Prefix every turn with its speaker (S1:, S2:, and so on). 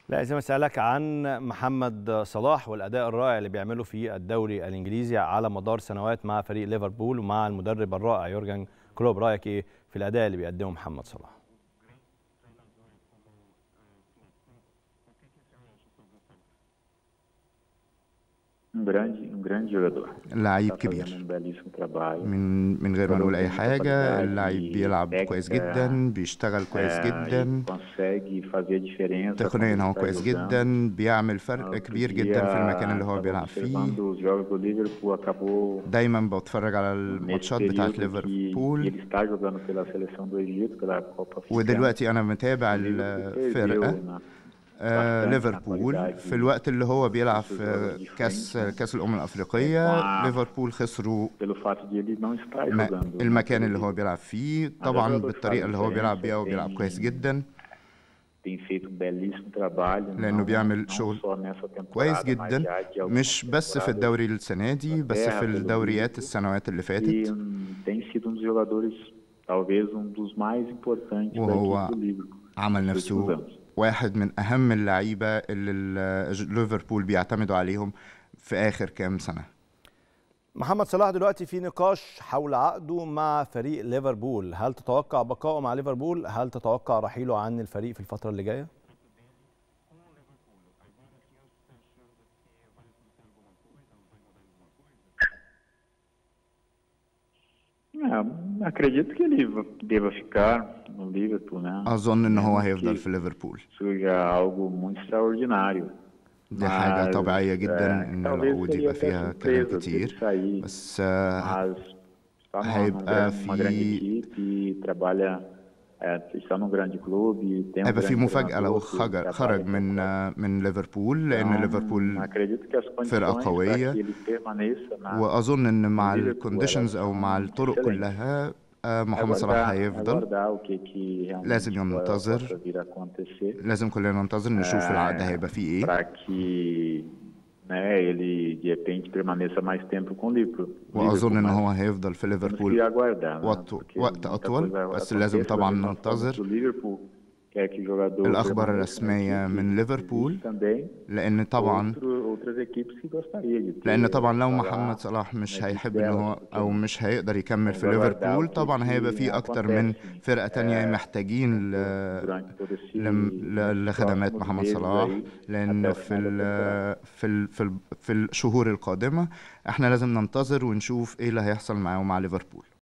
S1: لا لازم اسالك عن محمد صلاح والاداء الرائع اللي بيعمله في الدوري الانجليزي على مدار سنوات مع فريق ليفربول ومع المدرب الرائع يورجن كلوب رايك ايه في الاداء اللي بيقدمه محمد صلاح
S2: Um grande, um grande jogador.
S3: لعيب
S2: Tá fazendo
S3: كبير
S2: um belíssimo trabalho.
S3: من من غير ما نقول اي حاجه اللعيب بيلعب
S2: técnica,
S3: كويس جدا بيشتغل كويس
S2: É,
S3: جدا
S2: e consegue fazer a diferença.
S3: تقنيا
S2: quando
S3: هو
S2: está
S3: كويس
S2: jogando.
S3: جدا بيعمل فرق
S2: Outro
S3: كبير
S2: dia,
S3: جدا في المكان اللي هو
S2: tava
S3: بيلعب
S2: observando
S3: فيه
S2: os jogos do Liverpool, acabou
S3: دايما بتفرج على
S2: nesse
S3: الماتشات
S2: período
S3: بتاعت
S2: que
S3: ليفربول
S2: ele está jogando pela seleção do Egito, pela Copa Africana.
S3: ودلوقتي انا متابع
S2: O Liverpool perdeu
S3: الفرقه
S2: na-
S3: آه
S2: bastante na
S3: ليفربول
S2: qualidade
S3: في الوقت اللي هو بيلعب
S2: dos
S3: في
S2: jogadores de
S3: كاس
S2: frente, né?
S3: كاس الامم الافريقيه
S2: Wow.
S3: ليفربول خسروا
S2: pelo fato de ele não estar
S3: ما-
S2: jogando.
S3: المكان اللي هو بيلعب فيه طبعا
S2: jogador
S3: بالطريقه اللي هو
S2: faz
S3: بيلعب
S2: diferença,
S3: بيها وبيلعب
S2: tem-
S3: كويس جدا
S2: tem feito um belíssimo trabalho.
S3: لأنه
S2: não-
S3: بيعمل
S2: não
S3: شغل
S2: só nessa temporada,
S3: كويس
S2: mas
S3: جدا
S2: já de algumas
S3: مش بس في
S2: temporadas.
S3: الدوري السنه دي بس في الدوريات السنوات اللي
S2: E
S3: فاتت
S2: hum, tem sido um dos jogadores, talvez um dos mais importantes da
S3: وهو
S2: equipe do Liverpool.
S3: عمل
S2: nos últimos
S3: نفسه
S2: anos.
S3: واحد من اهم اللعيبه اللي ال- ليفربول بيعتمدوا عليهم في اخر كام سنه
S1: محمد صلاح دلوقتي في نقاش حول عقده مع فريق ليفربول هل تتوقع بقائه مع ليفربول هل تتوقع رحيله عن الفريق في الفتره اللي جايه
S2: É, acredito que ele deva ficar no Liverpool, né?
S3: اظن ان هو
S2: Mesmo
S3: هيفضل
S2: que
S3: في ليفربول
S2: Seja algo muito extraordinário.
S3: دي حاجه
S2: Mas,
S3: طبيعيه جدا
S2: é,
S3: ان
S2: talvez
S3: العقود
S2: seria
S3: يبقى
S2: até
S3: فيها كلام
S2: surpresa dele
S3: كتير
S2: sair,
S3: بس آه،
S2: mas está numa,
S3: هيبقى
S2: numa grande
S3: في-
S2: equipe e trabalha, é, está num grande clube, tem um
S3: هيبقى في
S2: grande
S3: مفاجاه لو
S2: treinador que
S3: خرج
S2: trabalha
S3: خرج
S2: com
S3: من
S2: Klopp.
S3: آه، من ليفربول لان
S2: Então,
S3: ليفربول
S2: acredito que as
S3: فرقة
S2: condições para
S3: قوية.
S2: que ele permaneça na
S3: واظن ان مع
S2: ليفربول
S3: الكونديشنز او مع الطرق
S2: excelente.
S3: كلها آه، محمد صلاح
S2: aguardar,
S3: هيفضل
S2: aguardar o que, que realmente
S3: لازم
S2: possa-
S3: ينتظر.
S2: possa vir a acontecer
S3: لازم كلنا ننتظر نشوف
S2: آه،
S3: العقد هيبقى فيه ايه
S2: para que né, ele de repente permaneça mais tempo com o Liverpool.
S3: واظن ان
S2: Liverpool,
S3: هو
S2: mas
S3: هيفضل في
S2: temos que
S3: ليفربول
S2: aguardar, né?
S3: وقت-
S2: Porque
S3: وقت
S2: muita
S3: أطول،
S2: coisa
S3: بس لازم
S2: acontece,
S3: طبعاً
S2: hoje nós
S3: ننتظر.
S2: falamos do Liverpool, quer que o jogador
S3: الأخبار
S2: permaneça na
S3: الرسمية
S2: equipe,
S3: من
S2: existe
S3: ليفربول
S2: também
S3: لان طبعا
S2: outro- outras equipes que gostaria de ter
S3: لان طبعا لو
S2: Salah
S3: محمد صلاح مش
S2: na equipe
S3: هيحب ان هو
S2: dela,
S3: او
S2: porque
S3: مش هيقدر يكمل في
S2: vamos aguardar
S3: ليفربول
S2: o que
S3: طبعا هيبقى
S2: que
S3: في اكتر من
S2: acontece,
S3: فرقة تانية
S2: آه،
S3: محتاجين ل...
S2: durante todo esse-
S3: لم...
S2: esses
S3: ل... لخدمات
S2: próximos
S3: محمد
S2: meses
S3: صلاح
S2: aí,
S3: لان
S2: até o
S3: في
S2: final da
S3: ال... في ال... في ال... في الشهور القادمة احنا لازم ننتظر ونشوف ايه اللي هيحصل معاه ومع ليفربول